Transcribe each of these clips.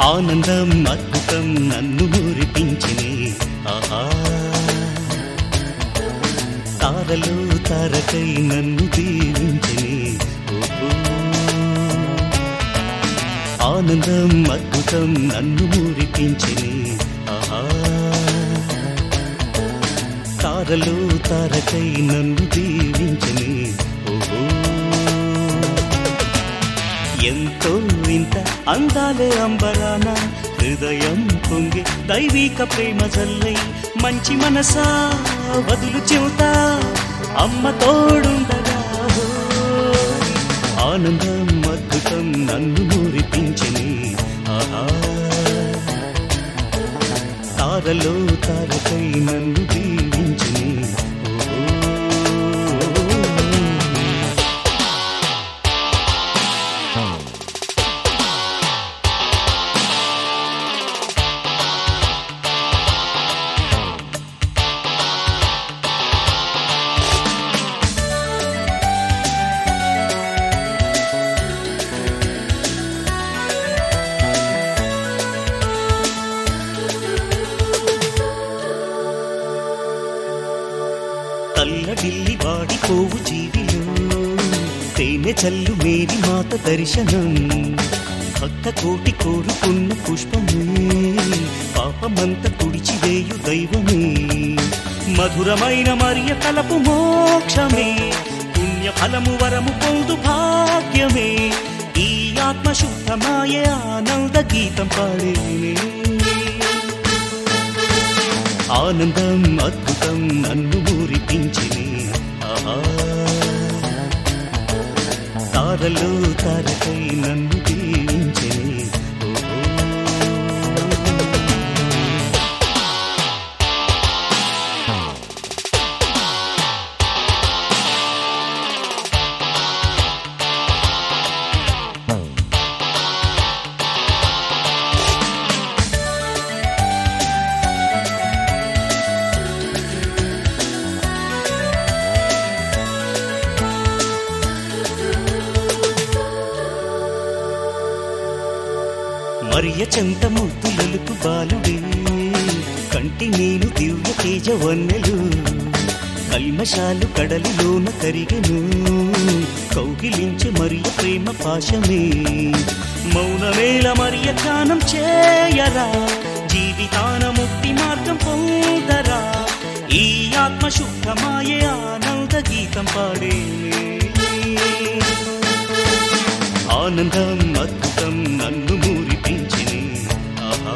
ఆనందం అద్భుతం నన్ను మురిపించినే ఆహా తారలు తారకై నన్ను దీవించినే ఓహో ఆనందం అద్భుతం నన్ను మురిపించినే ఆహా తారలు తారకై నన్ను దీవించినే ఓహో ఎంతో ఇంత అందాలే అంబరాన హృదయం పొంగి దైవిక ప్రేమ జల్లై మంచి మనసా వదులు చెవుతా అమ్మ తోడుండగా ఓయ్. ఆనందం అద్భుతం నన్ను మురిపించని ఆహా తారలో తారకై నన్ను దీవించని ఓ తల్లడిల్లి వాడిపోవు జీవిలో తేనె చల్లు మేరి మాత దర్శనం భక్త కోటి కోరుకున్న పుష్పమే పాపమంత తుడిచివేయు దైవమే మధురమైన మరియ తలపు మోక్షమే పుణ్య ఫలము వరము పొందు భాగ్యమే ఈ ఆత్మ శుద్ధమాయే ఆనంద గీతం పాడేనే ఆనందం అద్భుతం నన్ను మురిపించిని ఆహా తారలు తారకై నన్ను దీవించిని ఓహో మరియ చెంత ముద్దులలుపు బాలుడే కంటి నేను దివ్య తేజ వన్నెలు కల్మశాలు కడలిలోన కరిగెను కౌగిలించు మరియ ప్రేమ పాశమే మౌనమేళ మరియ ధ్యానం చేయరా జీవితాన ముక్తి మార్గం పొందరా ఈ ఆత్మ శుద్ధమాయే ఆనంద గీతం పాడేనే ఆనందం అద్భుతం నన్ను మురిపించిని ఆహా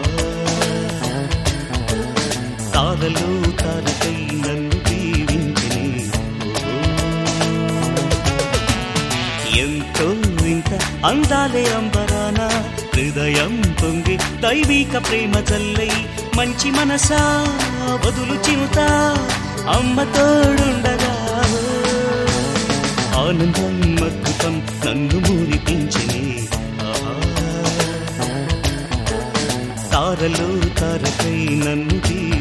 తారలో తారకై నన్ను దీవించిని ఓహో. ఎంతో ఇంత అందాలే అంబరాన హృదయం పొంగి దైవిక ప్రేమ జల్లై మంచి మనసా వదులు చిరుతా అమ్మ తోడుండగా ఆనందం అద్భుతం నన్ను మురిపించిని ఆహా. తారలో తారకై నన్ను దీ